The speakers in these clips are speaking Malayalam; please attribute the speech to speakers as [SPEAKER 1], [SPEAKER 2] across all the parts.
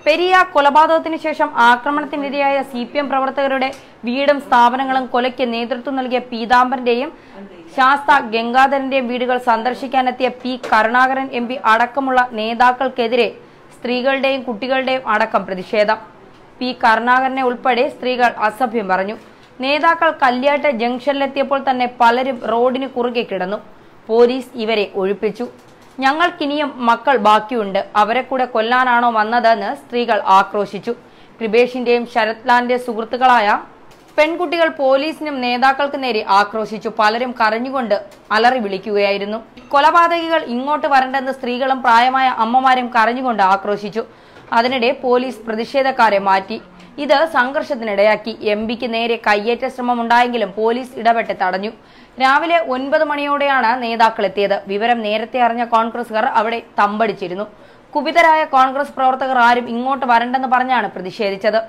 [SPEAKER 1] പെരിയ കൊലപാതകത്തിന് ശേഷം ആക്രമണത്തിനിരയായ സി പി എം പ്രവർത്തകരുടെ വീടും സ്ഥാപനങ്ങളും കൊലയ്ക്ക് നേതൃത്വം നൽകിയ പീതാംബരന്റെയും ശാസ്ത ഗംഗാധരന്റെയും വീടുകൾ സന്ദർശിക്കാനെത്തിയ പി കരുണാകരൻ എം പി അടക്കമുള്ള നേതാക്കൾക്കെതിരെ സ്ത്രീകളുടെയും കുട്ടികളുടെയും അടക്കം പ്രതിഷേധം പി കരുണാകരനെ ഉൾപ്പെടെ സ്ത്രീകൾ അസഭ്യം പറഞ്ഞു നേതാക്കൾ കല്യാട്ട് ജംഗ്ഷനിലെത്തിയപ്പോൾ തന്നെ പലരും റോഡിന് കുറുകെ കിടന്നു പോലീസ് ഇവരെ ഒഴിപ്പിച്ചു ഞങ്ങൾക്കിനിയും മക്കൾ ബാക്കിയുണ്ട് അവരെ കൂടെ കൊല്ലാനാണോ വന്നതെന്ന് സ്ത്രീകൾ ആക്രോശിച്ചു കൃപേഷിന്റെയും ശരത്ലാലിന്റെ സുഹൃത്തുക്കളായ പെൺകുട്ടികൾ പോലീസിനും നേതാക്കൾക്ക് നേരെ ആക്രോശിച്ചു പലരും കരഞ്ഞുകൊണ്ട് അലറി വിളിക്കുകയായിരുന്നു കൊലപാതകികൾ ഇങ്ങോട്ട് വരണ്ടെന്ന് സ്ത്രീകളും പ്രായമായ അമ്മമാരും കരഞ്ഞുകൊണ്ട് ആക്രോശിച്ചു അതിനിടെ പോലീസ് പ്രതിഷേധക്കാരെ മാറ്റി ഇത് സംഘർഷത്തിനിടയാക്കി എം പിക്ക് നേരെ കയ്യേറ്റ ശ്രമം ഉണ്ടായെങ്കിലും പോലീസ് ഇടപെട്ട് തടഞ്ഞു രാവിലെ ഒൻപത് മണിയോടെയാണ് നേതാക്കൾ എത്തിയത് വിവരം നേരത്തെ അറിഞ്ഞ കോൺഗ്രസുകാർ അവിടെ തമ്പടിച്ചിരുന്നു കുപിതരായ കോൺഗ്രസ് പ്രവർത്തകർ ആരും ഇങ്ങോട്ട് വരണ്ടെന്ന് പറഞ്ഞാണ് പ്രതിഷേധിച്ചത്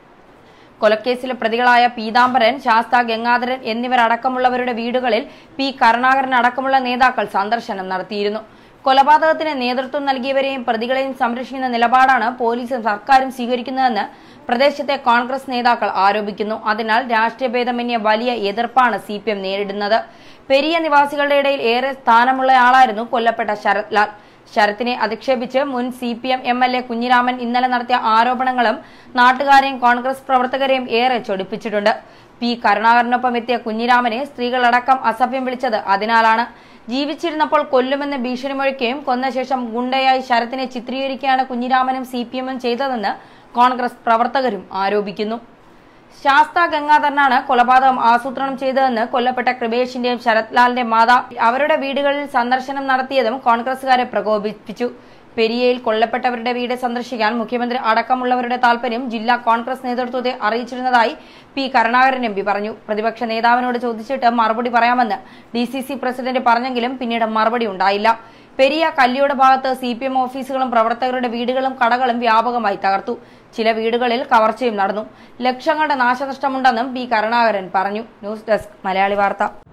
[SPEAKER 1] കൊലക്കേസിലെ പ്രതികളായ പീതാംബരൻ ശാസ്ത ഗംഗാധരൻ എന്നിവരടക്കമുള്ളവരുടെ വീടുകളിൽ പി കരുണാകരൻ അടക്കമുള്ള നേതാക്കൾ സന്ദർശനം നടത്തിയിരുന്നു കൊലപാതകത്തിന് നേതൃത്വം നൽകിയവരെയും പ്രതികളെയും സംരക്ഷിക്കുന്ന നിലപാടാണ് പോലീസും സർക്കാരും സ്വീകരിക്കുന്നതെന്ന് പ്രദേശത്തെ കോൺഗ്രസ് നേതാക്കൾ ആരോപിക്കുന്നു അതിനാൽ രാഷ്ട്രീയ ഭേദമന്യേ വലിയ എതിർപ്പാണ് സി പി എം നേരിടുന്നത് പെരിയ നിവാസികളുടെ ഇടയിൽ ഏറെ സ്ഥാനമുള്ളയാളായിരുന്നു കൊല്ലപ്പെട്ട ശരത് ലാൽ ശരത്തിനെ അധിക്ഷേപിച്ച് മുൻ C P M M L A Kunhiraman ഇന്നലെ നടത്തിയ ആരോപണങ്ങളും നാട്ടുകാരെയും കോൺഗ്രസ് പ്രവർത്തകരെയും ഏറെ ചൊടിപ്പിച്ചിട്ടുണ്ട് പി കരുണാകരനൊപ്പം എത്തിയ കുഞ്ഞിരാമനെ സ്ത്രീകളടക്കം അസഭ്യം വിളിച്ചത് അതിനാലാണ് ജീവിച്ചിരുന്നപ്പോൾ കൊല്ലുമെന്ന് ഭീഷണി മുഴക്കുകയും കൊന്ന ശേഷം ഗുണ്ടയായി ശരത്തിനെ ചിത്രീകരിക്കുകയാണ് കുഞ്ഞിരാമനും സി പി എമ്മും ചെയ്തതെന്ന് കോൺഗ്രസ് പ്രവർത്തകരും ആരോപിക്കുന്നു ശാസ്ത ഗംഗാധരനാണ് കൊലപാതകം ആസൂത്രണം ചെയ്തതെന്ന് കൊല്ലപ്പെട്ട കൃപേഷിന്റെയും ശരത്ലാലിന്റെ മാതാ അവരുടെ വീടുകളിൽ സന്ദർശനം നടത്തിയതും കോൺഗ്രസുകാരെ പ്രകോപിപ്പിച്ചു പെരിയയിൽ കൊല്ലപ്പെട്ടവരുടെ വീട് സന്ദർശിക്കാൻ മുഖ്യമന്ത്രി അടക്കമുള്ളവരുടെ താൽപര്യം ജില്ലാ കോൺഗ്രസ് നേതൃത്വത്തെ അറിയിച്ചിരുന്നതായി പി കരുണാകരൻ എം പി പറഞ്ഞു പ്രതിപക്ഷ നേതാവിനോട് ചോദിച്ചിട്ട് മറുപടി പറയാമെന്ന് ഡി സി സി പ്രസിഡന്റ് പറഞ്ഞെങ്കിലും പിന്നീട് മറുപടി ഉണ്ടായില്ല പെരിയ കല്ലിയോട് ഭാഗത്ത് സി പി എം ഓഫീസുകളും പ്രവർത്തകരുടെ വീടുകളും കടകളും വ്യാപകമായി തകർത്തു ചില വീടുകളിൽ കവർച്ചയും നടന്നു ലക്ഷങ്ങളുടെ നാശനഷ്ടമുണ്ടെന്നും പി കരുണാകരൻ പറഞ്ഞു ന്യൂസ് ഡെസ്ക് മലയാളി വാർത്ത